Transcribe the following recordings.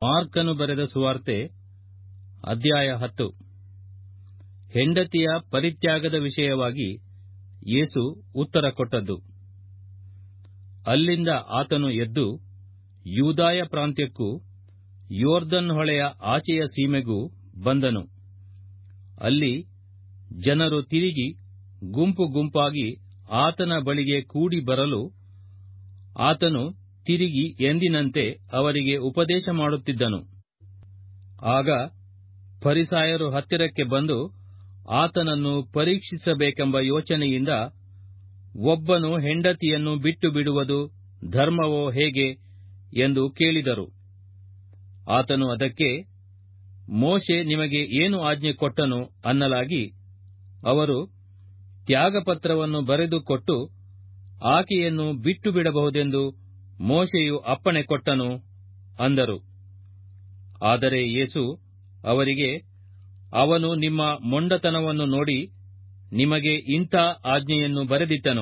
ಮಾರ್ಕನು ಬರೆದ ಸುವಾರ್ತೆ ಅಧ್ಯಾಯ ಹತ್ತು ಹೆಂಡತಿಯ ಪರಿತ್ಯಾಗದ ವಿಷಯವಾಗಿ ಯೇಸು ಉತ್ತರ ಕೊಟ್ಟದ್ದು ಅಲ್ಲಿಂದ ಆತನು ಎದ್ದು ಯೂದಾಯ ಪ್ರಾಂತ್ಯಕ್ಕೂ ಯೋರ್ದನ್ ಹೊಳೆಯ ಆಚೆಯ ಸೀಮೆಗೂ ಬಂದನು ಅಲ್ಲಿ ಜನರು ತಿರುಗಿ ಗುಂಪು ಗುಂಪಾಗಿ ಆತನ ಬಳಿಗೆ ಕೂಡಿ ಬರಲು ಆತನು ತಿರುಗಿ ಎಂದಿನಂತೆ ಅವರಿಗೆ ಉಪದೇಶ ಮಾಡುತ್ತಿದ್ದನು ಆಗ ಫರಿಸಾಯರು ಹತ್ತಿರಕ್ಕೆ ಬಂದು ಆತನನ್ನು ಪರೀಕ್ಷಿಸಬೇಕೆಂಬ ಯೋಚನೆಯಿಂದ ಒಬ್ಬನು ಹೆಂಡತಿಯನ್ನು ಬಿಟ್ಟು ಬಿಡುವುದು ಧರ್ಮವೋ ಹೇಗೆ ಎಂದು ಕೇಳಿದರು ಆತನು ಅದಕ್ಕೆ ಮೋಶೆ ನಿಮಗೆ ಏನು ಆಜ್ಞೆ ಕೊಟ್ಟನು ಅನ್ನಲಾಗಿ ಅವರು ತ್ಯಾಗಪತ್ರವನ್ನು ಬರೆದು ಕೊಟ್ಟು ಆಕೆಯನ್ನು ಬಿಟ್ಟು ಬಿಡಬಹುದೆಂದು ಮೋಶೆಯು ಅಪ್ಪಣೆ ಕೊಟ್ಟನು ಅಂದರು ಆದರೆ ಯೇಸು ಅವರಿಗೆ ಅವನು ನಿಮ್ಮ ಮೊಂಡತನವನ್ನು ನೋಡಿ ನಿಮಗೆ ಇಂಥ ಆಜ್ಞೆಯನ್ನು ಬರೆದಿಟ್ಟನು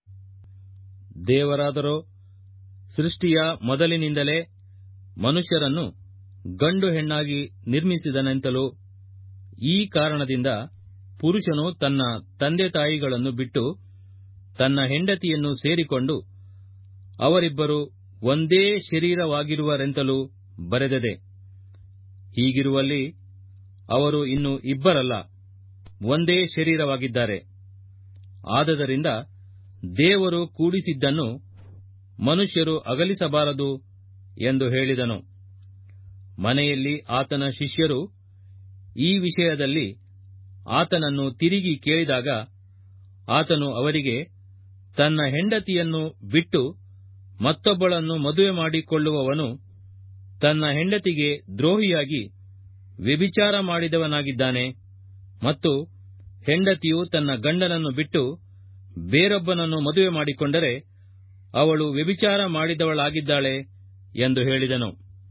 ದೇವರಾದರೋ ಸೃಷ್ಟಿಯ ಮೊದಲಿನಿಂದಲೇ ಮನುಷ್ಯರನ್ನು ಗಂಡು ಹೆಣ್ಣಾಗಿ ನಿರ್ಮಿಸಿದನೆಂತಲೂ ಈ ಕಾರಣದಿಂದ ಪುರುಷನು ತನ್ನ ತಂದೆ ತಾಯಿಗಳನ್ನು ಬಿಟ್ಟು ತನ್ನ ಹೆಂಡತಿಯನ್ನು ಸೇರಿಕೊಂಡು ಅವರಿಬ್ಬರು ಒಂದೇ ಶರೀರವಾಗಿರುವರೆಂತಲೂ ಬರೆದದೆ ಹೀಗಿರುವಲ್ಲಿ ಅವರು ಇನ್ನು ಇಬ್ಬರಲ್ಲ ಒಂದೇ ಶರೀರವಾಗಿದ್ದಾರೆ ಆದದರಿಂದ ದೇವರು ಕೂಡಿಸಿದ್ದನ್ನು ಮನುಷ್ಯರು ಅಗಲಿಸಬಾರದು ಎಂದು ಹೇಳಿದನು ಮನೆಯಲ್ಲಿ ಆತನ ಶಿಷ್ಯರು ಈ ವಿಷಯದಲ್ಲಿ ಆತನನ್ನು ತಿರುಗಿ ಕೇಳಿದಾಗ ಆತನು ಅವರಿಗೆ ತನ್ನ ಹೆಂಡತಿಯನ್ನು ಬಿಟ್ಟು ಮತ್ತೊಬ್ಬಳನ್ನು ಮದುವೆ ಮಾಡಿಕೊಳ್ಳುವವನು ತನ್ನ ಹೆಂಡತಿಗೆ ದ್ರೋಹಿಯಾಗಿ ವ್ಯಭಿಚಾರ ಮಾಡಿದವನಾಗಿದ್ದಾನೆ ಮತ್ತು ಹೆಂಡತಿಯು ತನ್ನ ಗಂಡನನ್ನು ಬಿಟ್ಟು ಬೇರೊಬ್ಬನನ್ನು ಮದುವೆ ಮಾಡಿಕೊಂಡರೆ ಅವಳು ವ್ಯಭಿಚಾರ ಮಾಡಿದವಳಾಗಿದ್ದಾಳೆ ಎಂದು ಹೇಳಿದನು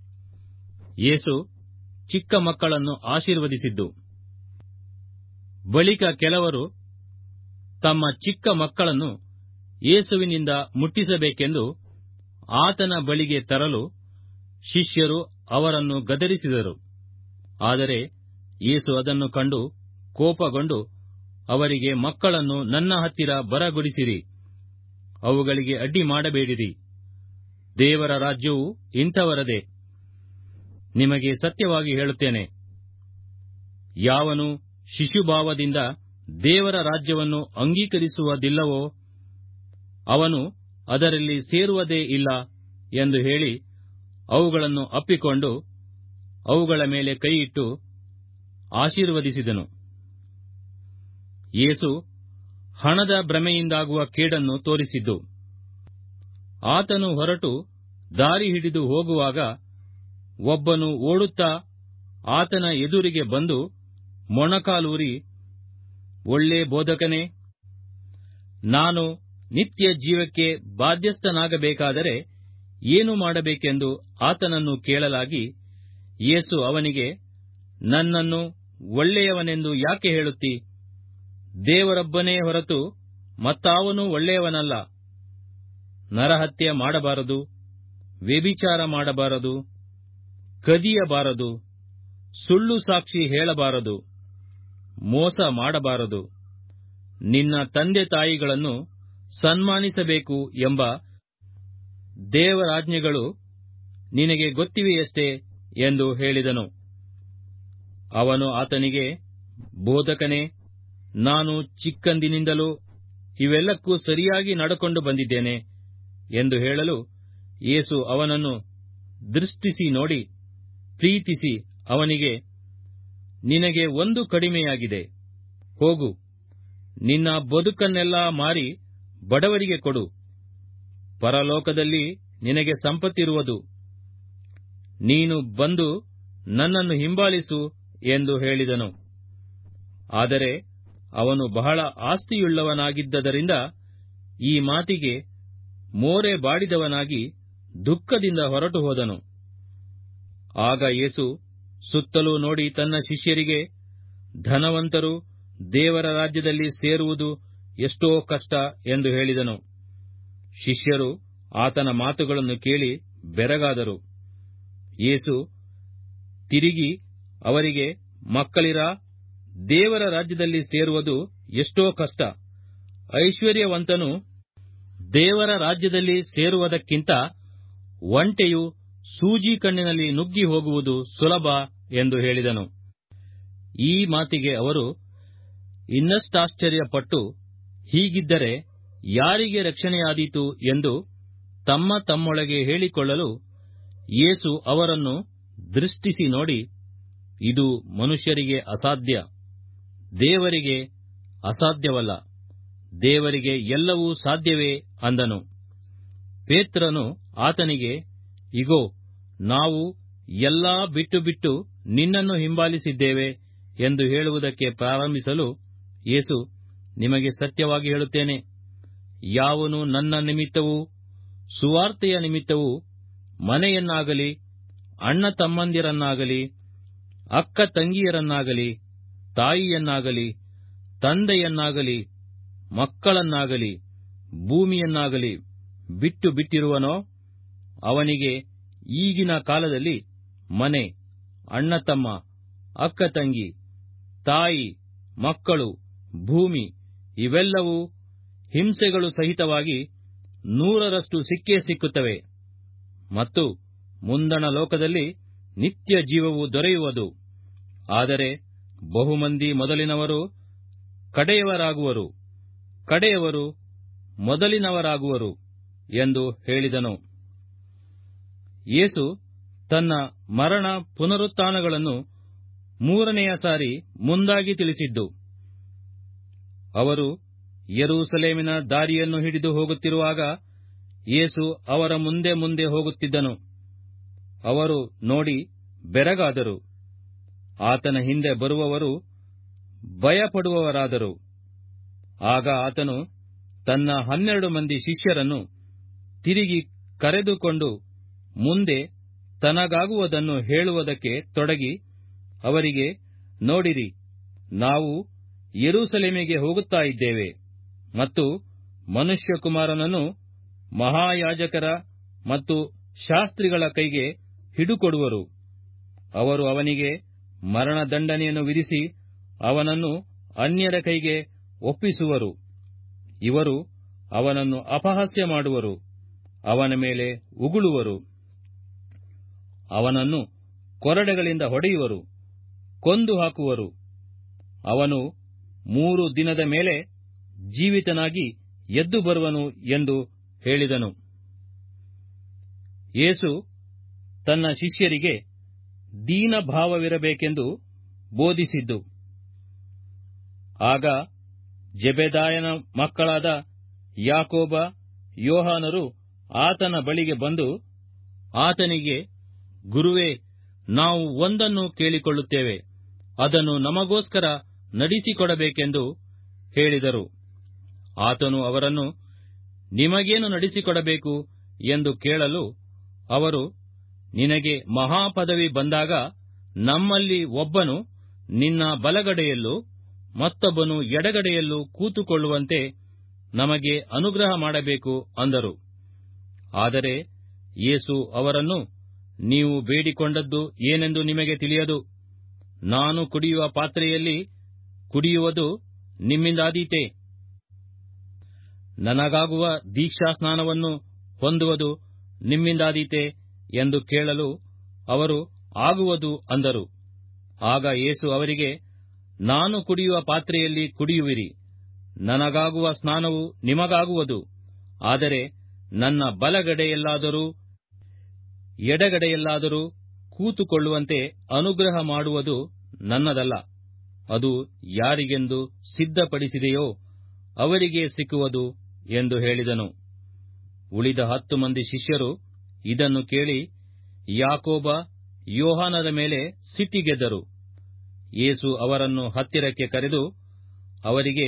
ಯೇಸು ಚಿಕ್ಕ ಮಕ್ಕಳನ್ನು ಆಶೀರ್ವದಿಸಿದ್ದು ಬಳಿಕ ಕೆಲವರು ತಮ್ಮ ಚಿಕ್ಕ ಮಕ್ಕಳನ್ನು ಯೇಸುವಿನಿಂದ ಮುಟ್ಟಿಸಬೇಕೆಂದು ಆತನ ಬಳಿಗೆ ತರಲು ಶಿಷ್ಯರು ಅವರನ್ನು ಗದರಿಸಿದರು ಆದರೆ ಯೇಸು ಅದನ್ನು ಕಂಡು ಕೋಪಗೊಂಡು ಅವರಿಗೆ ಮಕ್ಕಳನ್ನು ನನ್ನ ಹತ್ತಿರ ಬರಗೊಡಿಸಿರಿ ಅವುಗಳಿಗೆ ಅಡ್ಡಿ ಮಾಡಬೇಡಿರಿ ದೇವರ ರಾಜ್ಯವು ಇಂಥವರದೇ ನಿಮಗೆ ಸತ್ಯವಾಗಿ ಹೇಳುತ್ತೇನೆ ಯಾವನು ಶಿಶುಭಾವದಿಂದ ದೇವರ ರಾಜ್ಯವನ್ನು ಅಂಗೀಕರಿಸುವುದಿಲ್ಲವೋ ಅವನು ಅದರಲ್ಲಿ ಸೇರುವುದೇ ಇಲ್ಲ ಎಂದು ಹೇಳಿ ಅವುಗಳನ್ನು ಅಪ್ಪಿಕೊಂಡು ಅವುಗಳ ಮೇಲೆ ಕೈಯಿಟ್ಟು ಆಶೀರ್ವದಿಸಿದನು ಯೇಸು ಹಣದ ಭ್ರಮೆಯಿಂದಾಗುವ ಕೇಡನ್ನು ತೋರಿಸಿದ್ದು ಆತನು ಹೊರಟು ದಾರಿ ಹಿಡಿದು ಹೋಗುವಾಗ ಒಬ್ಬನು ಓಡುತ್ತಾ ಆತನ ಎದುರಿಗೆ ಬಂದು ಮೊಣಕಾಲೂರಿ ಒಳ್ಳೆ ಬೋಧಕನೇ ನಾನು ನಿತ್ಯ ಜೀವಕ್ಕೆ ಬಾಧ್ಯಸ್ಥನಾಗಬೇಕಾದರೆ ಏನು ಮಾಡಬೇಕೆಂದು ಆತನನ್ನು ಕೇಳಲಾಗಿ ಯೇಸು ಅವನಿಗೆ ನನ್ನನ್ನು ಒಳ್ಳೆಯವನೆಂದು ಯಾಕೆ ಹೇಳುತ್ತಿ ದೇವರೊಬ್ಬನೇ ಹೊರತು ಮತ್ತಾವನೂ ಒಳ್ಳೆಯವನಲ್ಲ ನರಹತ್ಯೆ ಮಾಡಬಾರದು ವ್ಯಭಿಚಾರ ಮಾಡಬಾರದು ಕದಿಯಬಾರದು ಸುಳ್ಳು ಸಾಕ್ಷಿ ಹೇಳಬಾರದು ಮೋಸ ಮಾಡಬಾರದು ನಿನ್ನ ತಂದೆ ತಾಯಿಗಳನ್ನು ಸನ್ಮಾನಿಸಬೇಕು ಎಂಬ ದೇವರಾಜ್ಞೆಗಳು ನಿನಗೆ ಗೊತ್ತಿವೆಯಷ್ಟೇ ಎಂದು ಹೇಳಿದನು ಅವನು ಆತನಿಗೆ ಬೋಧಕನೇ ನಾನು ಚಿಕ್ಕಂದಿನಿಂದಲೂ ಇವೆಲ್ಲಕ್ಕೂ ಸರಿಯಾಗಿ ನಡಕೊಂಡು ಬಂದಿದ್ದೇನೆ ಎಂದು ಹೇಳಲು ಯೇಸು ಅವನನ್ನು ದೃಷ್ಟಿಸಿ ನೋಡಿ ಪ್ರೀತಿಸಿ ಅವನಿಗೆ ನಿನಗೆ ಒಂದು ಕಡಿಮೆಯಾಗಿದೆ ಹೋಗು ನಿನ್ನ ಬದುಕನ್ನೆಲ್ಲ ಮಾರಿ ಬಡವರಿಗೆ ಕೊಡು ಪರಲೋಕದಲ್ಲಿ ನಿನಗೆ ಸಂಪತ್ತಿರುವುದು ನೀನು ಬಂದು ನನ್ನನ್ನು ಹಿಂಬಾಲಿಸು ಎಂದು ಹೇಳಿದನು ಆದರೆ ಅವನು ಬಹಳ ಆಸ್ತಿಯುಳ್ಳವನಾಗಿದ್ದರಿಂದ ಈ ಮಾತಿಗೆ ಮೋರೆ ಬಾಡಿದವನಾಗಿ ದುಃಖದಿಂದ ಹೊರಟು ಹೋದನು ಆಗ ಯೇಸು ಸುತ್ತಲೂ ನೋಡಿ ತನ್ನ ಶಿಷ್ಯರಿಗೆ ಧನವಂತರು ದೇವರ ರಾಜ್ಯದಲ್ಲಿ ಸೇರುವುದು ಎಷ್ಟೋ ಕಷ್ಟ ಎಂದು ಹೇಳಿದನು ಶಿಷ್ಯರು ಆತನ ಮಾತುಗಳನ್ನು ಕೇಳಿ ಬೆರಗಾದರು ಯೇಸು ತಿರುಗಿ ಅವರಿಗೆ ಮಕ್ಕಳಿರ ದೇವರ ರಾಜ್ಯದಲ್ಲಿ ಸೇರುವುದು ಎಷ್ಟೋ ಕಷ್ಟ ಐಶ್ವರ್ಯವಂತನು ದೇವರ ರಾಜ್ಯದಲ್ಲಿ ಸೇರುವುದಕ್ಕಿಂತ ಒಂಟೆಯು ಸೂಜಿ ಕಣ್ಣಿನಲ್ಲಿ ನುಗ್ಗಿ ಹೋಗುವುದು ಸುಲಭ ಎಂದು ಹೇಳಿದನು ಈ ಮಾತಿಗೆ ಅವರು ಇನ್ನಷ್ಟಾಶ್ಚರ್ಯಪಟ್ಟು ಹೀಗಿದ್ದರೆ ಯಾರಿಗೆ ರಕ್ಷಣೆಯಾದೀತು ಎಂದು ತಮ್ಮ ತಮ್ಮೊಳಗೆ ಹೇಳಿಕೊಳ್ಳಲು ಯೇಸು ಅವರನ್ನು ದೃಷ್ಟಿಸಿ ನೋಡಿ ಇದು ಮನುಷ್ಯರಿಗೆ ಅಸಾಧ್ಯ ದೇವರಿಗೆ ಅಸಾಧ್ಯವಲ್ಲ ದೇವರಿಗೆ ಎಲ್ಲವೂ ಸಾಧ್ಯವೇ ಅಂದನು ಪೇತ್ರನು ಆತನಿಗೆ ಇಗೋ ನಾವು ಎಲ್ಲಾ ಬಿಟ್ಟು ಬಿಟ್ಟು ನಿನ್ನನ್ನು ಹಿಂಬಾಲಿಸಿದ್ದೇವೆ ಎಂದು ಹೇಳುವುದಕ್ಕೆ ಪ್ರಾರಂಭಿಸಲು ಯೇಸು ನಿಮಗೆ ಸತ್ಯವಾಗಿ ಹೇಳುತ್ತೇನೆ ಯಾವನು ನನ್ನ ನಿಮಿತ್ತವೂ ಸುವಾರ್ತೆಯ ನಿಮಿತ್ತವೂ ಮನೆಯನ್ನಾಗಲಿ ಅಣ್ಣ ತಮ್ಮಂದಿರನ್ನಾಗಲಿ ಅಕ್ಕ ತಂಗಿಯರನ್ನಾಗಲಿ ತಾಯಿಯನ್ನಾಗಲಿ ತಂದೆಯನ್ನಾಗಲಿ ಮಕ್ಕಳನ್ನಾಗಲಿ ಭೂಮಿಯನ್ನಾಗಲಿ ಬಿಟ್ಟು ಬಿಟ್ಟಿರುವನೋ ಅವನಿಗೆ ಈಗಿನ ಕಾಲದಲ್ಲಿ ಮನೆ ಅಣ್ಣ ತಮ್ಮ ಅಕ್ಕ ತಂಗಿ ತಾಯಿ ಮಕ್ಕಳು ಭೂಮಿ ಇವೆಲ್ಲವೂ ಹಿಂಸೆಗಳು ಸಹಿತವಾಗಿ ನೂರರಷ್ಟು ಸಿಕ್ಕೇ ಸಿಕ್ಕುತ್ತವೆ ಮತ್ತು ಮುಂದಣ ಲೋಕದಲ್ಲಿ ನಿತ್ಯ ಜೀವವು ದೊರೆಯುವುದು ಆದರೆ ಬಹುಮಂದಿ ಮೊದಲಿನವರು ಕಡೆಯವರಾಗುವರು ಕಡೆಯವರು ಮೊದಲಿನವರಾಗುವರು ಎಂದು ಹೇಳಿದನು ಯೇಸು ತನ್ನ ಮರಣ ಪುನರುತ್ಥಾನಗಳನ್ನು ಮೂರನೆಯ ಸಾರಿ ಮುಂದಾಗಿ ತಿಳಿಸಿದ್ದು ಅವರು ಯೆರೂಸಲೇಮಿನ ದಾರಿಯನ್ನು ಹಿಡಿದು ಹೋಗುತ್ತಿರುವಾಗ ಯೇಸು ಅವರ ಮುಂದೆ ಮುಂದೆ ಹೋಗುತ್ತಿದ್ದನು ಅವರು ನೋಡಿ ಬೆರಗಾದರು ಆತನ ಹಿಂದೆ ಬರುವವರು ಭಯಪಡುವವರಾದರು ಆಗ ಆತನು ತನ್ನ ಹನ್ನೆರಡು ಮಂದಿ ಶಿಷ್ಯರನ್ನು ತಿರುಗಿ ಕರೆದುಕೊಂಡು ಮುಂದೆ ತನಗಾಗುವುದನ್ನು ಹೇಳುವುದಕ್ಕೆ ತೊಡಗಿ ಅವರಿಗೆ ನೋಡಿರಿ ನಾವು ಯೆರೂಸಲೇಮಿಗೆ ಹೋಗುತ್ತಾ ಇದ್ದೇವೆ ಮತ್ತು ಮನುಷ್ಯಕುಮಾರನನ್ನು ಮಹಾಯಾಜಕರ ಮತ್ತು ಶಾಸ್ತ್ರಿಗಳ ಕೈಗೆ ಹಿಡುಕೊಡುವರು ಅವರು ಅವನಿಗೆ ಮರಣದಂಡನೆಯನ್ನು ವಿಧಿಸಿ ಅವನನ್ನು ಅನ್ಯರ ಕೈಗೆ ಒಪ್ಪಿಸುವರು ಇವರು ಅವನನ್ನು ಅಪಹಾಸ್ಯ ಮಾಡುವರು ಅವನ ಮೇಲೆ ಉಗುಳುವರು ಅವನನ್ನು ಕೊರಡೆಗಳಿಂದ ಹೊಡೆಯುವರು ಕೊಂದು ಹಾಕುವರು ಅವನು ಮೂರು ದಿನದ ಮೇಲೆ ಜೀವಿತನಾಗಿ ಎದ್ದು ಬರುವನು ಎಂದು ಹೇಳಿದನು ಯೇಸು ತನ್ನ ಶಿಷ್ಯರಿಗೆ ದೀನಭಾವವಿರಬೇಕೆಂದು ಬೋಧಿಸಿದ್ದು ಆಗ ಜೆಬೆದಾಯನ ಮಕ್ಕಳಾದ ಯಾಕೋಬ ಯೋಹಾನರು ಆತನ ಬಳಿಗೆ ಬಂದು ಆತನಿಗೆ ಗುರುವೇ ನಾವು ಒಂದನ್ನು ಕೇಳಿಕೊಳ್ಳುತ್ತೇವೆ ಅದನ್ನು ನಮಗೋಸ್ಕರ ನಡೆಸಿಕೊಡಬೇಕೆಂದು ಹೇಳಿದರು ಆತನು ಅವರನ್ನು ನಿಮಗೇನು ನಡೆಸಿಕೊಡಬೇಕು ಎಂದು ಕೇಳಲು ಅವರು ನಿನಗೆ ಮಹಾಪದವಿ ಬಂದಾಗ ನಮ್ಮಲ್ಲಿ ಒಬ್ಬನು ನಿನ್ನ ಬಲಗಡೆಯಲ್ಲೂ ಮತ್ತೊಬ್ಬನು ಎಡಗಡೆಯಲ್ಲೂ ಕೂತುಕೊಳ್ಳುವಂತೆ ನಮಗೆ ಅನುಗ್ರಹ ಮಾಡಬೇಕು ಅಂದರು ಆದರೆ ಯೇಸು ಅವರನ್ನು ನೀವು ಬೇಡಿಕೊಂಡದ್ದು ಏನೆಂದು ನಿಮಗೆ ತಿಳಿಯದು ನಾನು ಕುಡಿಯುವ ಪಾತ್ರೆಯಲ್ಲಿ ಕುಡಿಯುವುದು ನಿಮ್ಮಿಂದಾದೀತೆ ನನಗಾಗುವ ದೀಕ್ಷಾಸ್ನಾನವನ್ನು ಹೊಂದುವುದು ನಿಮ್ಮಿಂದಾದೀತೆ ಎಂದು ಕೇಳಲು ಅವರು ಆಗುವುದು ಅಂದರು ಆಗ ಯೇಸು ಅವರಿಗೆ ನಾನು ಕುಡಿಯುವ ಪಾತ್ರೆಯಲ್ಲಿ ಕುಡಿಯುವಿರಿ ನನಗಾಗುವ ಸ್ನಾನವು ನಿಮಗಾಗುವುದು ಆದರೆ ನನ್ನ ಬಲಗಡೆಯಲ್ಲಾದರೂ ಎಡಗಡೆಯಲ್ಲಾದರೂ ಕೂತುಕೊಳ್ಳುವಂತೆ ಅನುಗ್ರಹ ಮಾಡುವುದು ನನ್ನದಲ್ಲ ಅದು ಯಾರಿಗೆಂದು ಸಿದ್ಧಪಡಿಸಿದೆಯೋ ಅವರಿಗೆ ಸಿಕ್ಕುವುದು ಎಂದು ಹೇಳಿದನು ಉಳಿದ ಹತ್ತು ಮಂದಿ ಶಿಷ್ಯರು ಇದನ್ನು ಕೇಳಿ ಯಾಕೋಬ ಯೋಹಾನರ ಮೇಲೆ ಸಿಟ್ಟಿಗೆದ್ದರು ಯೇಸು ಅವರನ್ನು ಹತ್ತಿರಕ್ಕೆ ಕರೆದು ಅವರಿಗೆ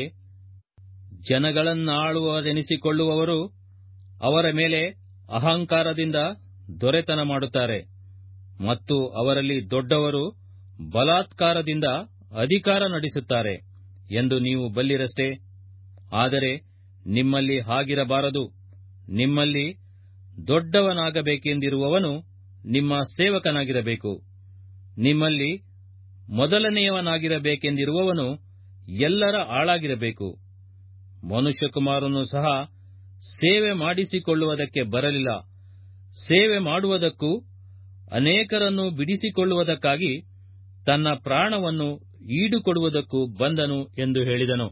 ಜನಗಳನ್ನಾಳುವರೆನಿಸಿಕೊಳ್ಳುವವರು ಅವರ ಮೇಲೆ ಅಹಂಕಾರದಿಂದ ದೊರೆತನ ಮಾಡುತ್ತಾರೆ ಮತ್ತು ಅವರಲ್ಲಿ ದೊಡ್ಡವರು ಬಲಾತ್ಕಾರದಿಂದ ಅಧಿಕಾರ ನಡೆಸುತ್ತಾರೆ ಎಂದು ನೀವು ಬಲ್ಲಿರಷ್ಟೇ ಆದರೆ ನಿಮ್ಮಲ್ಲಿ ಹಾಗಿರಬಾರದು ನಿಮ್ಮಲ್ಲಿ ದೊಡ್ಡವನಾಗಬೇಕೆಂದಿರುವವನು ನಿಮ್ಮ ಸೇವಕನಾಗಿರಬೇಕು ನಿಮ್ಮಲ್ಲಿ ಮೊದಲನೆಯವನಾಗಿರಬೇಕೆಂದಿರುವವನು ಎಲ್ಲರ ಆಳಾಗಿರಬೇಕು ಮನುಷ್ಯಕುಮಾರನು ಸಹ ಸೇವೆ ಮಾಡಿಸಿಕೊಳ್ಳುವುದಕ್ಕೆ ಬರಲಿಲ್ಲ ಸೇವೆ ಮಾಡುವುದಕ್ಕೂ ಅನೇಕರನ್ನು ಬಿಡಿಸಿಕೊಳ್ಳುವುದಕ್ಕಾಗಿ ತನ್ನ ಪ್ರಾಣವನ್ನು ಈಡುಕೊಡುವುದಕ್ಕೂ ಬಂದನು ಎಂದು ಹೇಳಿದನು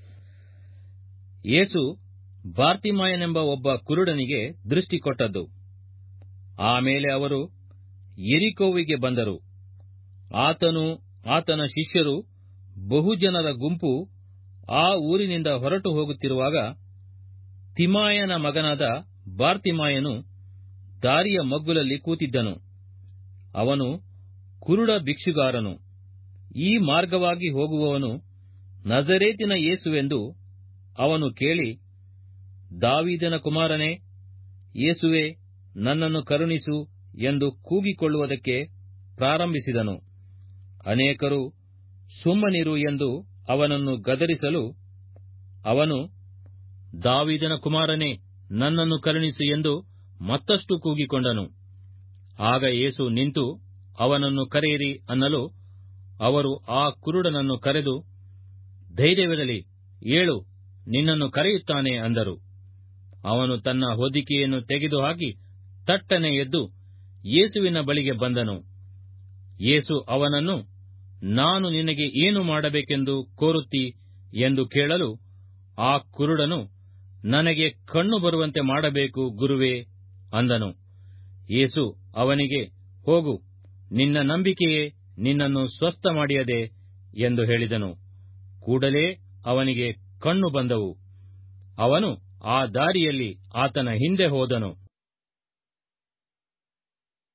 ಯೇಸು ಬಾರ್ತಿಮಾಯನೆಂಬ ಒಬ್ಬ ಕುರುಡನಿಗೆ ದೃಷ್ಟಿ ಕೊಟ್ಟದ್ದು ಆಮೇಲೆ ಅವರು ಎರಿಕೋವಿಗೆ ಬಂದರು ಆತನು ಆತನ ಶಿಷ್ಯರು ಬಹುಜನರ ಗುಂಪು ಆ ಊರಿನಿಂದ ಹೊರಟು ಹೋಗುತ್ತಿರುವಾಗ ತಿಮಾಯನ ಮಗನಾದ ಬಾರ್ತಿಮಾಯನು ದಾರಿಯ ಮಗ್ಗುಲಲ್ಲಿ ಕೂತಿದ್ದನು ಅವನು ಕುರುಡ ಭಿಕ್ಷುಗಾರನು ಈ ಮಾರ್ಗವಾಗಿ ಹೋಗುವವನು ನಜರೇತಿನ ಯೇಸುವೆಂದು ಅವನು ಕೇಳಿ ದಾವೀದನ ಕುಮಾರನೇ ಯೇಸುವೆ ನನ್ನನ್ನು ಕರುಣಿಸು ಎಂದು ಕೂಗಿಕೊಳ್ಳುವುದಕ್ಕೆ ಪ್ರಾರಂಭಿಸಿದನು ಅನೇಕರು ಸುಮ್ಮನಿರು ಎಂದು ಅವನನ್ನು ಗದರಿಸಲು ಅವನು ದಾವಿದನ ಕುಮಾರನೇ ನನ್ನನ್ನು ಕರುಣಿಸು ಎಂದು ಮತ್ತಷ್ಟು ಕೂಗಿಕೊಂಡನು ಆಗ ಯೇಸು ನಿಂತು ಅವನನ್ನು ಕರೆಯಿರಿ ಅನ್ನಲು ಅವರು ಆ ಕುರುಡನನ್ನು ಕರೆದು ಧೈರ್ಯವಿರಲಿ ಏಳು ನಿನ್ನನ್ನು ಕರೆಯುತ್ತಾನೆ ಅಂದರು ಅವನು ತನ್ನ ಹೊದಿಕೆಯನ್ನು ತೆಗೆದುಹಾಕಿ ತಟ್ಟನೆ ಎದ್ದು ಯೇಸುವಿನ ಬಳಿಗೆ ಬಂದನು ಯೇಸು ಅವನನ್ನು ನಾನು ನಿನಗೆ ಏನು ಮಾಡಬೇಕೆಂದು ಕೋರುತ್ತಿ ಎಂದು ಕೇಳಲು ಆ ಕುರುಡನು ನನಗೆ ಕಣ್ಣು ಬರುವಂತೆ ಮಾಡಬೇಕು ಗುರುವೇ ಅಂದನು ಯೇಸು ಅವನಿಗೆ ಹೋಗು ನಿನ್ನ ನಂಬಿಕೆಯೇ ನಿನ್ನನ್ನು ಸ್ವಸ್ಥ ಮಾಡಿಯದೆ ಎಂದು ಹೇಳಿದನು ಕೂಡಲೇ ಅವನಿಗೆ ಕಣ್ಣು ಬಂದವು ಅವನು ಆ ದಾರಿಯಲ್ಲಿ ಆತನ ಹಿಂದೆ ಹೋದನು